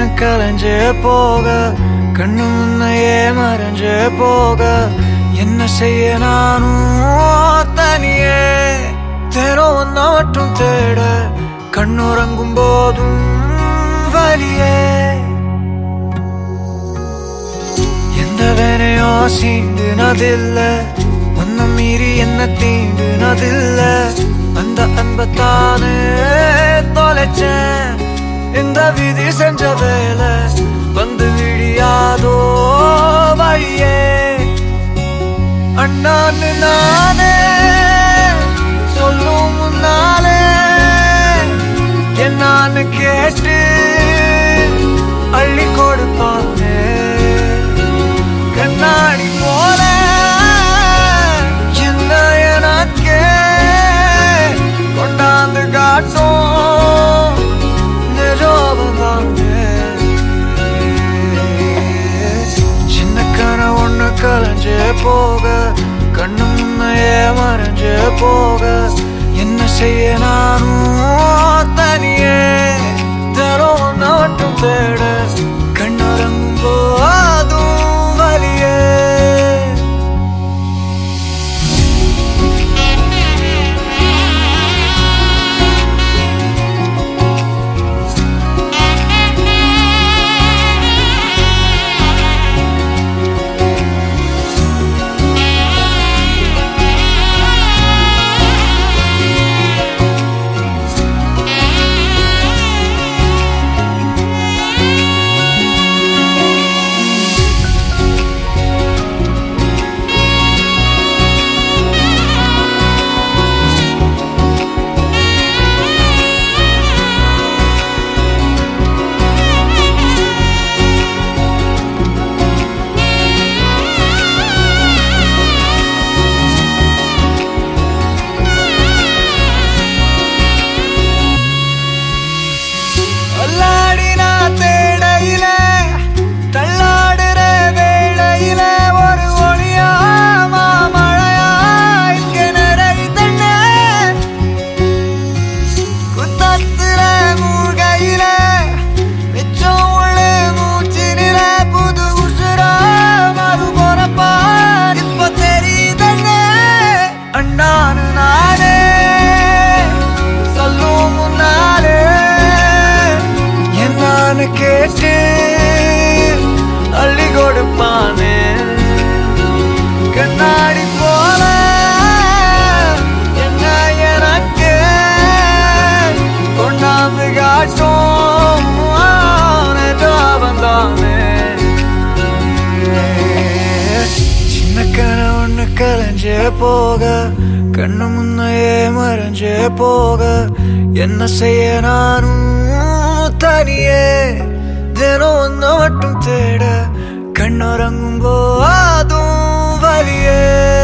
கலைஞ்சே போக கண்ணு முன்னையே மறைஞ்சே போக என்ன செய்ய நானும் தனியே தினம் ஒன்ன மட்டும் தேட கண்ணுறங்கும் போதும் வலியே எந்த வேனையோ சீண்டுனதில்ல ஒன்ன மீறி என்ன தீண்டுனதில்ல அந்த அன்பத்தானே தொலைச்சேன் இந்த விதி செஞ்ச வேலை வந்து விடியாதோ வழியே அண்ணான்னு நானே சொல்லும் முன்னாலே என்னான்னு கேட்டு அள்ளி கொடுப்பானே கண்ணாடி போல என்ன எனக்கே கொண்டாந்து காட்டும் நிஜோபந்தானே சின்ன கன ஒண்ணு கலைஞ்சே போக கண்ணு முன்னையே மறைஞ்சே போக என்ன செய்ய நானும் தனியே தரும் ஒன்ன மட்டும் தேட கண்ணுறங்கும் போதும் வலியே அல்லாடினா தேடையில தள்ளாடுற வேளையில ஒரு ஒளியாமா மழையா இங்க நிறைந்தன குத்தத்துல மூழ்கையில மிச்சம் உள்ள மூச்சினில புது உசுரா மறு போறப்பா இப்ப தெரியுதன அண்ணானு நானே சொல்லும் முன்னாலே என்னான்னு கேட்டு அள்ளி கொடுப்பானே கண்ணாடி போல என்ன எனக்கு கொண்டாந்து காட்டும் வந்தானே சின்ன கன ஒண்ணு கலைஞ்சே போக கண்ணு முன்னையே மறைஞ்சே போக என்ன செய்ய நானும் தனியே தினம் ஒன்ன மட்டும் தேட கண்ணுறங்கும் போதும் வலியே